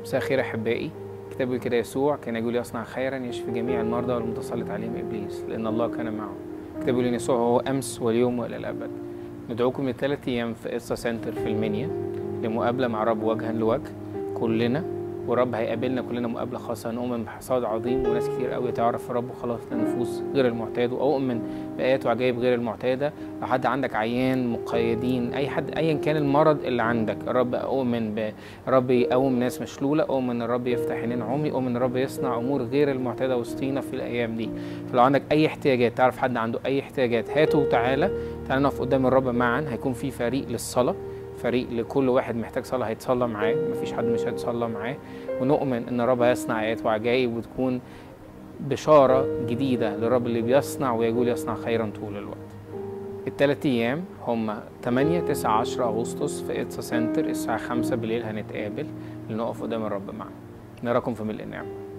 مساء الخير احبائي كتاب بيقول كده يسوع كان يقول يصنع خيرا يشفي جميع المرضى والمتسلط عليهم ابليس لان الله كان معه كتاب بيقول ان يسوع هو امس واليوم والى الابد ندعوكم لثلاث ايام في قصه سنتر في المنيا لمقابله مع رب وجها لوجه كلنا ورب هيقابلنا كلنا مقابله خاصه نؤمن بحصاد عظيم وناس كتير قوي تعرف رب وخلاص للنفوس غير المعتاد واؤمن بايات وعجائب غير المعتاده لو حد عندك عيان مقيدين اي حد ايا كان المرض اللي عندك الرب اؤمن برب يقوم ناس مشلوله اؤمن الرب يفتح عينين عمي اؤمن الرب يصنع امور غير المعتاده وسطينا في الايام دي فلو عندك اي احتياجات تعرف حد عنده اي احتياجات هاته وتعالى تعالى نقف قدام الرب معا هيكون في فريق للصلاه فريق لكل واحد محتاج صلاه هيتصلى معاه مفيش حد مش هيتصلى معاه ونؤمن ان الرب هيصنع ايات وعجائب وتكون بشاره جديده للرب اللي بيصنع ويقول يصنع خيرا طول الوقت الثلاث ايام هم 8 9 10 اغسطس في اتسا سنتر الساعه 5 بالليل هنتقابل لنقف قدام الرب معا نراكم في ملء النعمه